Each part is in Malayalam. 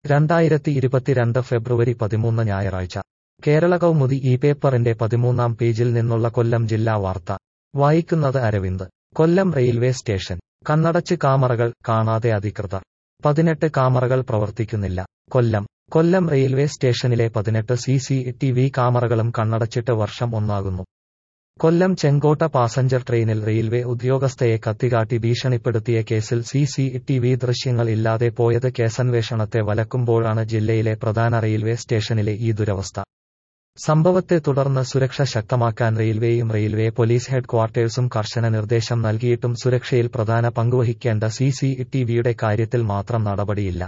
രണ്ടായിരത്തി ഇരുപത്തിരണ്ട് ഫെബ്രുവരി പതിമൂന്ന് ഞായറാഴ്ച കേരള കൗമുദി ഈ പേപ്പറിന്റെ പതിമൂന്നാം പേജിൽ നിന്നുള്ള കൊല്ലം ജില്ലാ വാർത്ത വായിക്കുന്നത് അരവിന്ദ് കൊല്ലം റെയിൽവേ സ്റ്റേഷൻ കണ്ണടച്ച് കാമറകൾ കാണാതെ അധികൃതർ പതിനെട്ട് കാമറകൾ പ്രവർത്തിക്കുന്നില്ല കൊല്ലം കൊല്ലം റെയിൽവേ സ്റ്റേഷനിലെ പതിനെട്ട് സി സി ടി വി കാമറകളും കണ്ണടച്ചിട്ട് വർഷം ഒന്നാകുന്നു കൊല്ലം ചെങ്കോട്ട പാസഞ്ചർ ട്രെയിനിൽ റെയിൽവേ ഉദ്യോഗസ്ഥയെ കത്തികാട്ടി ഭീഷണിപ്പെടുത്തിയ കേസിൽ സി സി ടി വി ദൃശ്യങ്ങൾ ഇല്ലാതെ പോയത് കേസന്വേഷണത്തെ വലക്കുമ്പോഴാണ് ജില്ലയിലെ പ്രധാന റെയിൽവേ സ്റ്റേഷനിലെ ഈ ദുരവസ്ഥ സംഭവത്തെ തുടർന്ന് സുരക്ഷ ശക്തമാക്കാൻ റെയിൽവേയും റെയിൽവേ പോലീസ് ഹെഡ് ക്വാർട്ടേഴ്സും കർശന നിർദ്ദേശം നൽകിയിട്ടും സുരക്ഷയിൽ പ്രധാന പങ്കുവഹിക്കേണ്ട സി സി ടി വിയുടെ കാര്യത്തിൽ മാത്രം നടപടിയില്ല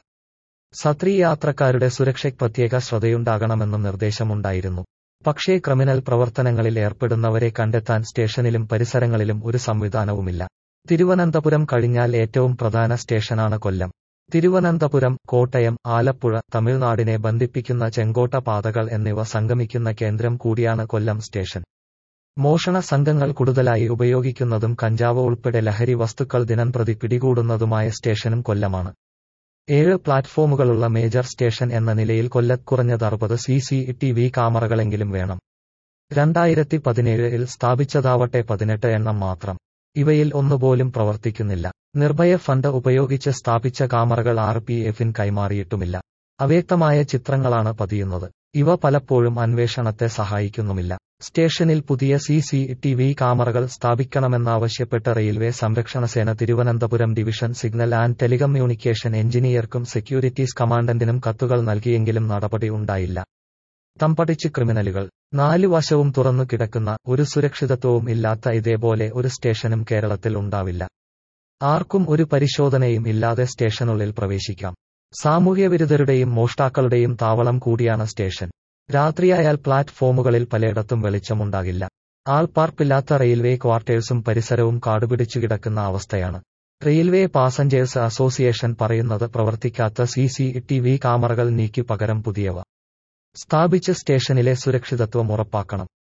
സത്രി യാത്രക്കാരുടെ സുരക്ഷയ്ക്ക് പ്രത്യേക ശ്രദ്ധയുണ്ടാകണമെന്നും നിർദ്ദേശമുണ്ടായിരുന്നു പക്ഷേ ക്രിമിനൽ പ്രവർത്തനങ്ങളിൽ ഏർപ്പെടുന്നവരെ കണ്ടെത്താൻ സ്റ്റേഷനിലും പരിസരങ്ങളിലും ഒരു സംവിധാനവുമില്ല തിരുവനന്തപുരം കഴിഞ്ഞാൽ ഏറ്റവും പ്രധാന സ്റ്റേഷനാണ് കൊല്ലം തിരുവനന്തപുരം കോട്ടയം ആലപ്പുഴ തമിഴ്നാടിനെ ബന്ധിപ്പിക്കുന്ന ചെങ്കോട്ട പാതകൾ എന്നിവ സംഗമിക്കുന്ന കേന്ദ്രം കൂടിയാണ് കൊല്ലം സ്റ്റേഷൻ മോഷണ സംഘങ്ങൾ കൂടുതലായി ഉപയോഗിക്കുന്നതും കഞ്ചാവ് ഉൾപ്പെടെ ലഹരി വസ്തുക്കൾ ദിനംപ്രതി പിടികൂടുന്നതുമായ സ്റ്റേഷനും കൊല്ലമാണ് ഏഴ് പ്ലാറ്റ്ഫോമുകളുള്ള മേജർ സ്റ്റേഷൻ എന്ന നിലയിൽ കൊല്ലത്ത് കുറഞ്ഞത് അറുപത് സി സി ടി വി ക്യാമറകളെങ്കിലും വേണം രണ്ടായിരത്തി പതിനേഴിൽ സ്ഥാപിച്ചതാവട്ടെ പതിനെട്ട് എണ്ണം മാത്രം ഇവയിൽ ഒന്നുപോലും പ്രവർത്തിക്കുന്നില്ല നിർഭയ ഫണ്ട് ഉപയോഗിച്ച് സ്ഥാപിച്ച കാമറകൾ ആർ പി എഫിന് കൈമാറിയിട്ടുമില്ല അവ്യക്തമായ ചിത്രങ്ങളാണ് പതിയുന്നത് ഇവ പലപ്പോഴും അന്വേഷണത്തെ സഹായിക്കുന്നുമില്ല സ്റ്റേഷനിൽ പുതിയ സി സി ടി വി ക്യാമറകൾ സ്ഥാപിക്കണമെന്നാവശ്യപ്പെട്ട് റെയിൽവേ സംരക്ഷണസേന Thiruvananthapuram division signal and telecommunication എഞ്ചിനീയർക്കും സെക്യൂരിറ്റീസ് കമാൻഡന്റിനും കത്തുകൾ നൽകിയെങ്കിലും നടപടി ഉണ്ടായില്ല തമ്പടിച്ച് ക്രിമിനലുകൾ നാലു വശവും തുറന്നു കിടക്കുന്ന ഒരു സുരക്ഷിതത്വവും ഇല്ലാത്ത ഇതേപോലെ ഒരു സ്റ്റേഷനും കേരളത്തിൽ ഉണ്ടാവില്ല ആർക്കും ഒരു പരിശോധനയും ഇല്ലാതെ സ്റ്റേഷനുള്ളിൽ പ്രവേശിക്കാം സാമൂഹ്യവിരുദ്ധരുടെയും മോഷ്ടാക്കളുടെയും താവളം കൂടിയാണ് സ്റ്റേഷൻ രാത്രിയായാൽ പ്ലാറ്റ്ഫോമുകളിൽ പലയിടത്തും വെളിച്ചമുണ്ടാകില്ല ആൾപ്പാർപ്പില്ലാത്ത റെയിൽവേ ക്വാർട്ടേഴ്സും പരിസരവും കാടുപിടിച്ചു കിടക്കുന്ന അവസ്ഥയാണ് റെയിൽവേ പാസഞ്ചേഴ്സ് അസോസിയേഷൻ പറയുന്നത് പ്രവർത്തിക്കാത്ത സി സി ടി വി ക്യാമറകൾ നീക്കി പകരം പുതിയവ സ്ഥാപിച്ച സ്റ്റേഷനിലെ സുരക്ഷിതത്വം ഉറപ്പാക്കണം